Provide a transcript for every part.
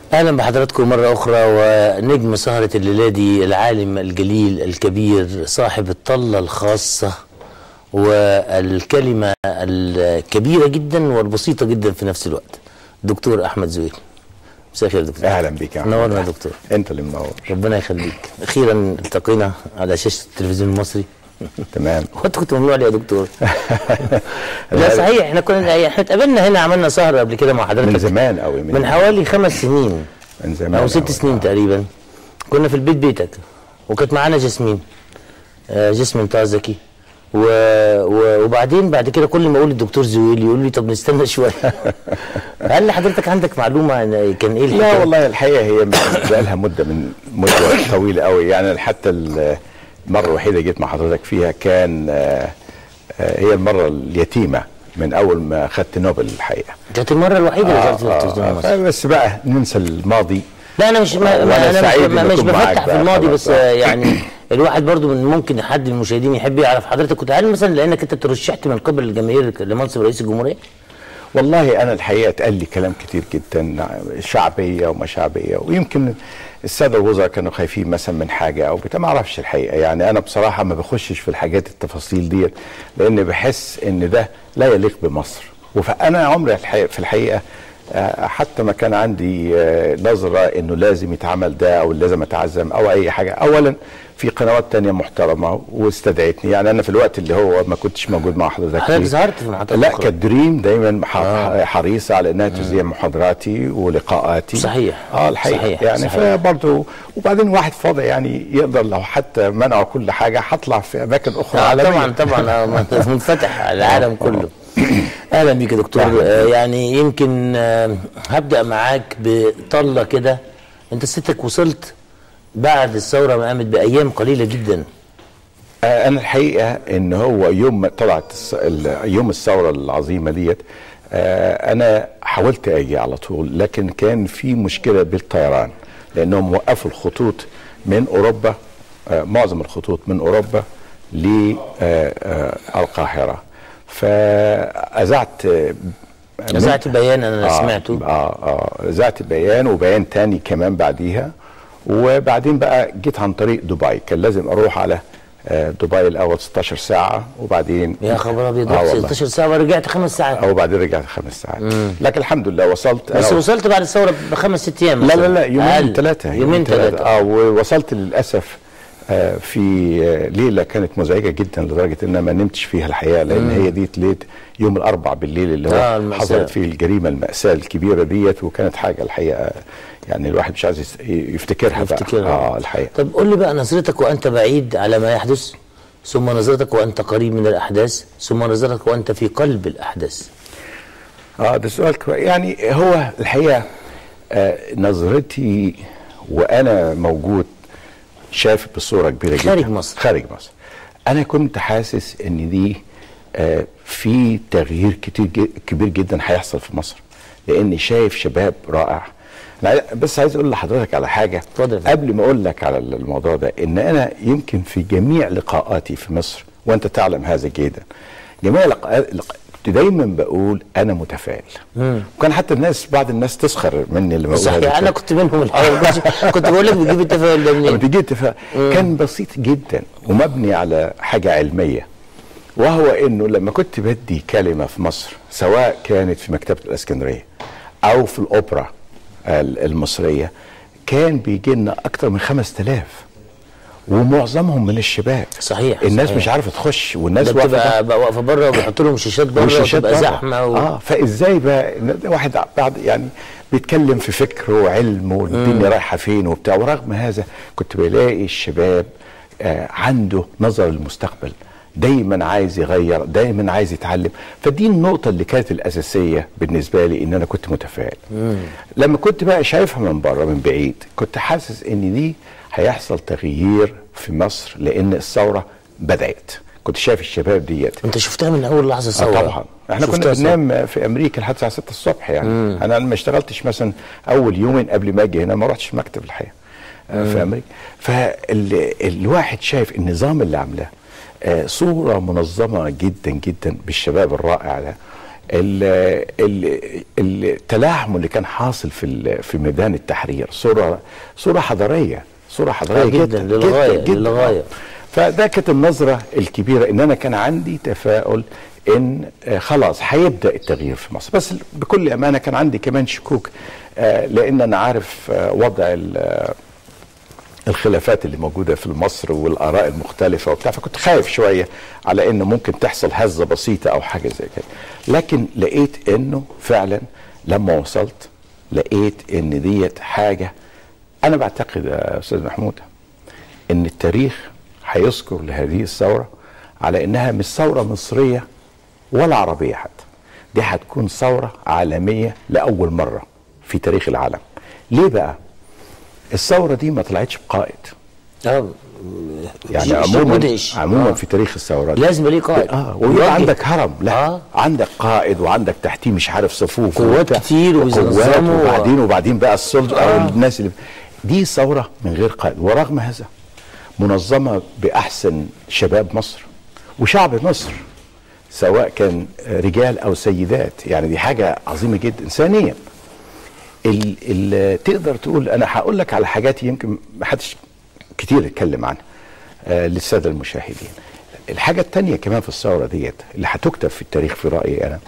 اهلا بحضراتكم مره اخرى ونجم سهره الليله دي العالم الجليل الكبير صاحب الطله الخاصه والكلمه الكبيره جدا والبسيطه جدا في نفس الوقت دكتور احمد زويل مساء الخير يا دكتور اهلا بيك يا نورنا يا أحمد. دكتور انت اللي منور ربنا يخليك اخيرا التقينا على شاشه التلفزيون المصري تمام وانت كنت ممنوع لي يا دكتور لا صحيح احنا كنا احنا اتقابلنا هنا عملنا سهره قبل كده مع حضرتك من زمان قوي من حوالي خمس سنين من زمان او ست أوي. سنين تقريبا كنا في البيت بيتك وكانت معانا جاسمين آه، جاسمين طه زكي و... و... وبعدين بعد كده كل ما اقول الدكتور زويل يقول لي طب نستنى شويه هل حضرتك عندك معلومه عن- كان ايه لا الحكايه؟ والله الحقيقه هي بقى لها مده من مده طويله قوي يعني حتى المره الوحيده جيت مع حضرتك فيها كان آه، آه، هي المره اليتيمه من اول ما خدت نوبل الحقيقه كانت المره الوحيده اللي كانت في التلفزيون آه، المصري بس بقى ننسى الماضي لا انا مش ما وأنا ما انا سعيد مش, إن مش أكون معاك بفتح في بقى الماضي خلاص. بس آه، يعني الواحد برضو من ممكن حد من المشاهدين يحب يعرف حضرتك كنت هل مثلا لانك انت ترشحت من قبل الجماهير لمنصب رئيس الجمهوريه؟ والله انا الحقيقه اتقال لي كلام كتير جدا شعبيه وما شعبيه ويمكن الساده الوزراء كانوا خايفين مثلا من حاجه او بتاع ما اعرفش الحقيقه يعني انا بصراحه ما بخشش في الحاجات التفاصيل ديت لان بحس ان ده لا يليق بمصر فانا عمري الحقيقة في الحقيقه آه، حتى ما كان عندي آه، نظره انه لازم يتعمل ده او لازم اتعزم او اي حاجه اولا في قنوات تانية محترمه واستدعتني يعني انا في الوقت اللي هو ما كنتش موجود مع حضرتك حضرتك فيه. ظهرت في محطات لا أخرى. كانت دريم دايما ح- حريصه على انها تذيع محاضراتي ولقاءاتي صحيح. اه الحقيقه صحيح، يعني صحيح. فبرضه وبعدين واحد فاضي يعني يقدر لو حتى منعوا كل حاجه هطلع في اماكن اخرى آه عالميه طبعا طبعا آه، منفتح على العالم كله اهلا بيك يا دكتور أهلاً آه يعني يمكن آه هبدا معاك بطله كده انت ستك وصلت بعد الثوره ما قامت بايام قليله جدا آه، انا الحقيقه ان هو يوم ما طلعت الس- ال- يوم الثوره العظيمه ديت آه، انا حاولت اجي على طول لكن كان في مشكله بالطيران لانهم وقفوا الخطوط من اوروبا آه، معظم الخطوط من اوروبا للقاهره فاذعت آه، من- اذاعه بيان انا سمعته اه اه ذات بيان وبيان تاني كمان بعديها وبعدين بقى جيت عن طريق دبي كان لازم اروح على آه، دبي الاول 16 ساعه وبعدين يا خبر ابيض آه رحت والله. 16 ساعه ورجعت خمس ساعات او بعدين رجعت خمس ساعات لكن الحمد لله وصلت بس أنا- وصلت بعد الثوره بخمس ست ايام لا مثلاً. لا لا يومين أقل. ثلاثة يومين ثلاثه اه ووصلت للأسف آه، في آه، ليلة كانت مزعجة جدا لدرجة ان أنا ما نمتش فيها الحقيقة لأن هي دي ليلة يوم الأربع بالليل اللي آه، هو المأساة. حصلت فيه الجريمة المأساة الكبيرة ديت وكانت حاجة الحقيقة يعني الواحد مش عايز يس- يفتكرها بقى افتكرها اه الحقيقة طب قول لي بقى نظرتك وانت بعيد على ما يحدث ثم نظرتك وانت قريب من الاحداث ثم نظرتك وانت في قلب الاحداث اه ده سؤال كويس يعني هو الحقيقه آه نظرتي وانا موجود شايف بصوره كبيره جدا خارج مصر. خارج مصر انا كنت حاسس ان دي آه في تغيير كتير ج- كبير جدا هيحصل في مصر لاني شايف شباب رائع أنا عايز- بس عايز اقول لحضرتك على حاجه اتفضل يا فندم. قبل ما اقول لك على الموضوع ده ان انا يمكن في جميع لقاءاتي في مصر وانت تعلم هذا جيدا جميع لقاءات لق- كنت دايما بقول انا متفائل وكان حتى الناس بعض الناس تسخر مني اللي بقول هذا صحيح انا الكلام. كنت منهم الحقيقه كنت- كنت بقول لك بتجيب التفاؤل ده لما منين تيجي اتفاق كان بسيط جدا ومبني على حاجه علميه وهو انه لما كنت بدي كلمه في مصر سواء كانت في مكتبه الاسكندريه او في الاوبرا ال- المصريه كان بيجي لنا اكثر من 5000 ومعظمهم من الشباب صحيح، الناس صحيح. مش عارفه تخش والناس ده واقفه بتبقى بقى واقفه بره وبيحطوا لهم شاشات بره والشاشات وتبقى بره. زحمه و... اه فازاي بقى إن ده واحد بعد يعني بيتكلم في فكر وعلم والدنيا رايحه فين وبتاع ورغم هذا كنت بلاقي الشباب آه عنده نظر للمستقبل دايما عايز يغير دايما عايز يتعلم فدي النقطة اللي كانت الأساسية بالنسبة لي إن أنا كنت متفائل لما كنت بقى شايفها من بره من بعيد كنت حاسس إن دي هيحصل تغيير في مصر لأن الثورة بدأت كنت شايف الشباب ديت انت شفتها من اول لحظه آه ثوره طبعا احنا كنا شفتها ثورة. بننام في امريكا لحد الساعه 6 الصبح يعني مم. انا ما اشتغلتش مثلا اول يومين قبل ما اجي هنا ما رحتش مكتب الحقيقه آه في امريكا فالواحد شايف النظام اللي عاملاه آه صوره منظمه جدا جدا بالشباب الرائع ده ال- ال- التلاحم اللي كان حاصل في ال- في ميدان التحرير صوره صوره حضاريه صوره حضاريه آه، جداً، للغاية، للغاية. فده كانت النظره الكبيره ان انا كان عندي تفاؤل ان آه، خلاص هيبدا التغيير في مصر بس بكل امانه كان عندي كمان شكوك آه، لان انا عارف آه، وضع ال- آه، الخلافات اللي موجوده في مصر والاراء المختلفه وبتاع فكنت خايف شويه على انه ممكن تحصل هزه بسيطه او حاجه زي كده لكن لقيت انه فعلا لما وصلت لقيت ان ديت حاجه انا بعتقد يا استاذ محمود ان التاريخ هيذكر لهذه الثوره على انها مش ثوره مصريه ولا عربيه حتى دي هتكون ثوره عالميه لاول مره في تاريخ العالم ليه بقى الثوره دي ما طلعتش بقائد اه يعني شيء عموما مدهش. عموما آه. في تاريخ الثورات لازم يبقى ليه قائد اه ويوجه. ويبقى عندك هرم لا آه. آه. عندك قائد وعندك تحتيه مش عارف صفوف قوات وبتاع. كتير قوات وينظموا. وبعدين وبعدين بقى السلطه آه. او الناس اللي دي ثوره من غير قائد ورغم هذا منظمه باحسن شباب مصر وشعب مصر سواء كان رجال او سيدات يعني دي حاجه عظيمه جدا ثانيا ال ال تقدر تقول انا هقول لك على حاجات يمكن ما حدش كتير اتكلم عنها آه للساده المشاهدين الحاجه الثانيه كمان في الثوره ديت اللي هتكتب في التاريخ في رايي انا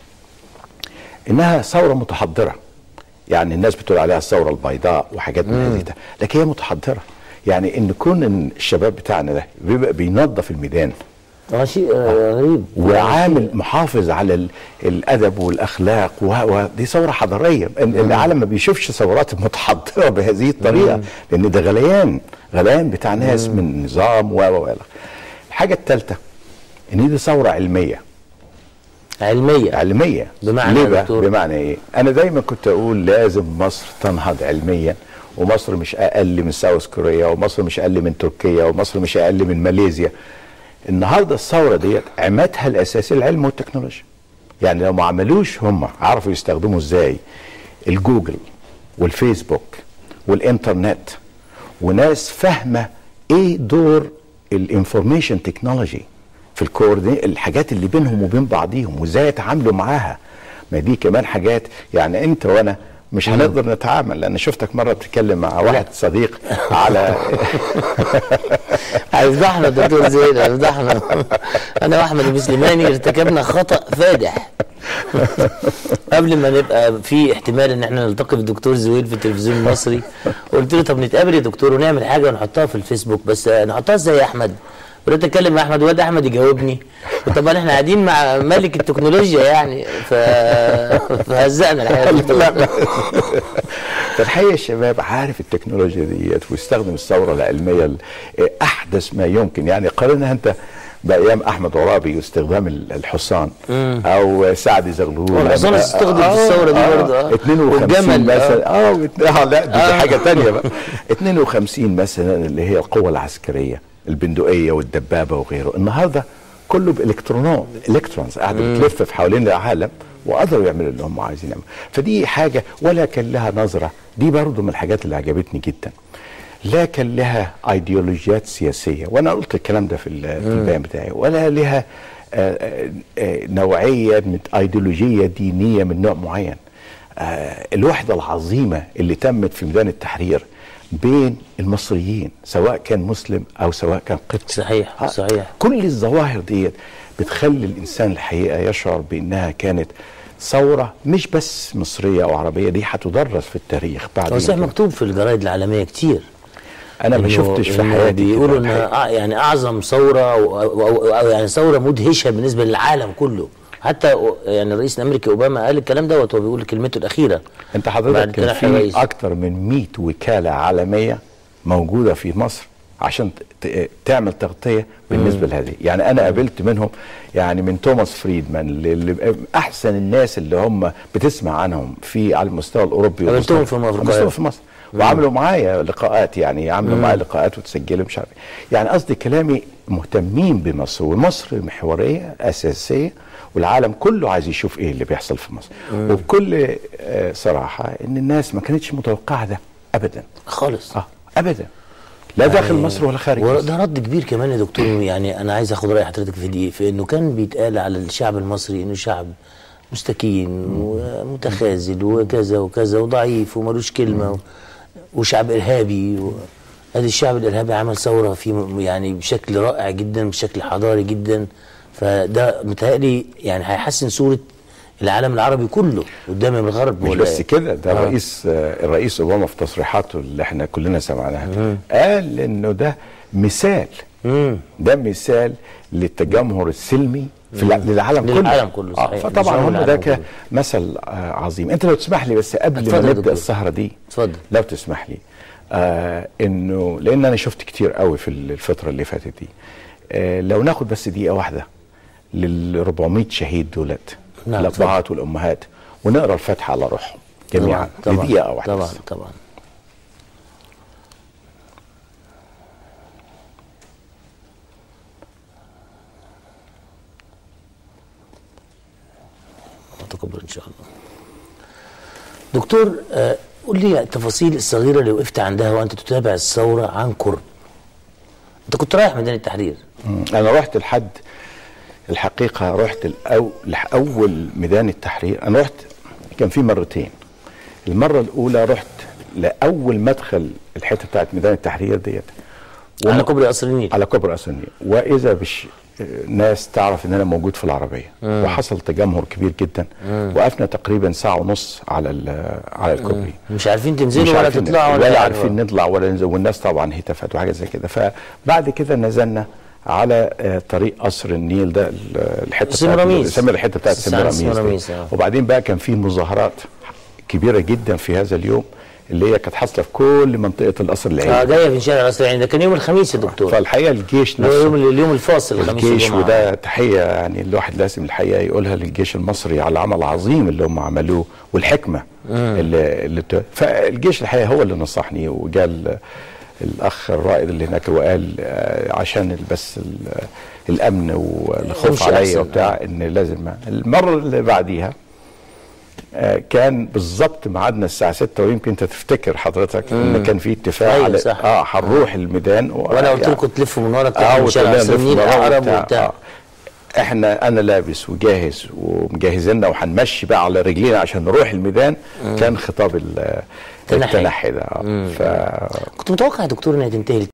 انها ثوره متحضره يعني الناس بتقول عليها الثوره البيضاء وحاجات من هذه ده. لكن هي متحضره يعني ان كون إن الشباب بتاعنا ده بيبقى بينظف الميدان اه شيء آه، غريب وعامل محافظ على ال- الادب والاخلاق و- ودي ثوره حضاريه إن العالم ما بيشوفش ثورات متحضره بهذه الطريقه لان ده غليان غليان بتاع ناس من نظام و و و إلى. الحاجه الثالثه ان دي ثوره علميه علميه علميه بمعنى ليه يا بقى دكتور؟ بمعنى ايه انا دايما كنت اقول لازم مصر تنهض علميا ومصر مش اقل من ساوث كوريا ومصر مش اقل من تركيا ومصر مش اقل من ماليزيا النهارده الثوره ديت عمادها الاساسي العلم والتكنولوجيا يعني لو ما عملوش هم عرفوا يستخدموا ازاي الجوجل والفيسبوك والانترنت وناس فاهمه ايه دور الانفورميشن تكنولوجي في الكوردينيت الحاجات اللي بينهم وبين بعضيهم وازاي يتعاملوا معاها ما دي كمان حاجات يعني انت وانا مش هنقدر نتعامل لان شفتك مره بتتكلم مع واحد صديق على هيفضحنا الدكتور زين هيفضحنا انا واحمد المسلماني ارتكبنا خطا فادح قبل ما نبقى في احتمال ان احنا نلتقي بالدكتور زويل في التلفزيون المصري قلت له طب نتقابل يا دكتور ونعمل حاجه ونحطها في الفيسبوك بس نحطها ازاي يا احمد بدات اتكلم مع احمد واد احمد يجاوبني طبعا احنا قاعدين مع ملك التكنولوجيا يعني ف... فهزقنا الحقيقه لا لا فالحقيقه الشباب عارف التكنولوجيا ديت ويستخدم الثوره العلميه ال- احدث ما يمكن يعني قارنها انت بايام احمد عرابي واستخدام ال- الحصان او سعد زغلول والحصان لما- استخدم في الثورة دي برضه، آه. 52 والجمل، آه. مثلا اه وات- اه لا دي, دي حاجه تانية بقى 52 مثلا اللي هي القوه العسكريه البندقيه والدبابه وغيره النهارده كله بالكترونات الكترونز قاعده بتلف في حوالين العالم وقدروا يعملوا اللي هم عايزين يعملوا فدي حاجه ولا كان لها نظره دي برضو من الحاجات اللي عجبتني جدا لا كان لها ايديولوجيات سياسيه وانا قلت الكلام ده في ال- في البيان بتاعي ولا لها آه، آه، آه، نوعيه من ايديولوجيه دينيه من نوع معين آه، الوحده العظيمه اللي تمت في ميدان التحرير بين المصريين سواء كان مسلم او سواء كان قبطي صحيح آه، صحيح كل الظواهر ديت بتخلي الانسان الحقيقه يشعر بانها كانت ثوره مش بس مصريه او عربيه دي هتدرس في التاريخ بعد هو صحيح ما مكتوب في الجرايد العالميه كتير انا ما إنه- شفتش في إنه حياتي بيقولوا كده انها الحقيقة. أع- يعني اعظم ثوره او, أو, أو, أو يعني ثوره مدهشه بالنسبه للعالم كله حتى أو- يعني الرئيس الامريكي اوباما قال الكلام دوت وهو بيقول كلمته الاخيره انت بعد حضرتك كان تنحي في الرئيس. اكتر من 100 وكاله عالميه موجوده في مصر عشان ت- ت- تعمل تغطيه بالنسبه لهذه يعني انا قابلت منهم يعني من توماس فريدمان اللي احسن الناس اللي هم بتسمع عنهم في على المستوى الاوروبي قابلتهم والمستوى- في مصر، على المستوى القاهرة. في مصر وعملوا معايا لقاءات يعني عملوا معايا لقاءات وتسجلوا مش عارف إيه. يعني قصدي كلامي مهتمين بمصر ومصر محوريه اساسيه والعالم كله عايز يشوف ايه اللي بيحصل في مصر وبكل آه، صراحه ان الناس ما كانتش متوقعه ده ابدا خالص اه ابدا لا داخل مصر ولا خارج مصر وده رد كبير كمان يا دكتور يعني انا عايز اخد راي حضرتك في دي في انه كان بيتقال على الشعب المصري انه شعب مستكين ومتخاذل وكذا وكذا وضعيف وملوش كلمه و- وشعب ارهابي و... هذا الشعب الارهابي عمل ثوره في م- يعني بشكل رائع جدا بشكل حضاري جدا فده متهيألي يعني هيحسن صوره العالم العربي كله قدام الغرب مش ولا- بس كده ده آه. الرئيس آه، الرئيس اوباما في تصريحاته اللي احنا كلنا سمعناها قال انه ده مثال مم. ده مثال للتجمهر السلمي في الع- للعالم كله للعالم كله، صحيح. فطبعا لشعوب هم ده العالم ك- كله. مثل آه، عظيم انت لو تسمح لي بس قبل اتفضل ما يا نبدا دكتور. السهره دي اتفضل. لو تسمح لي آه انه لان انا شفت كتير قوي في الفتره اللي فاتت دي آه لو ناخد بس دقيقه واحده لل 400 شهيد دولت نعم، الابهات والامهات ونقرا الفاتحه على روحهم جميعا طبعا طبعا لدقيقه واحده طبعا بس. طبعا تكبر ان شاء الله دكتور آه، قول لي التفاصيل الصغيره اللي وقفت عندها وانت تتابع الثوره عن قرب انت كنت رايح ميدان التحرير مم. انا رحت لحد الحقيقه رحت الأو... لاول ميدان التحرير انا رحت كان في مرتين المره الاولى رحت لاول مدخل الحته بتاعت ميدان التحرير ديت على كوبري قصر النيل على كوبري قصر النيل واذا بش ناس تعرف ان انا موجود في العربيه وحصل تجمهر كبير جدا وقفنا تقريبا ساعه ونص على ال- على الكوبري مش عارفين مش تنزلوا ولا عارفين تطلعوا ولا تعرفوا. عارفين نطلع ولا ننزل والناس طبعا هتافات وحاجات زي كده فبعد كده نزلنا على آه، طريق قصر النيل ده ال- الحته سمراميس. سمي الحته بتاعت سمراميس، سمراميس سمراميس، دي. آه. وبعدين بقى كان في مظاهرات كبيره جدا في هذا اليوم اللي هي كانت حاصله في كل منطقه القصر اه العيني جايه في شارع قصر العين ده كان يوم الخميس يا دكتور فالحقيقه الجيش اللي هو نفسه يوم اليوم الفاصل الخميس الجيش والجمعة. وده تحيه يعني الواحد لازم الحقيقه يقولها للجيش المصري على العمل العظيم اللي هم عملوه والحكمه اللي, اللي بت... فالجيش الحقيقه هو اللي نصحني وقال الاخ الرائد اللي هناك وقال آه، عشان ال- بس ال- الامن والخوف يمشي عليا أحسن. وبتاع ان لازم المره اللي بعديها آه، كان بالظبط ميعادنا الساعه 6 ويمكن انت تفتكر حضرتك ان كان في اتفاق أيوة على صح. اه هنروح الميدان و- وانا قلت يعني- لكم تلفوا من ورا اه تروحوا من شارع وتلاقي قصر نلف النيل وراه اقرب وبتاع. وبتاع آه. احنا انا لابس وجاهز ومجهزيننا وهنمشي بقى على رجلينا عشان نروح الميدان كان خطاب ال- تنحي. التنحي ده آه. ف كنت متوقع يا دكتور انها تنتهي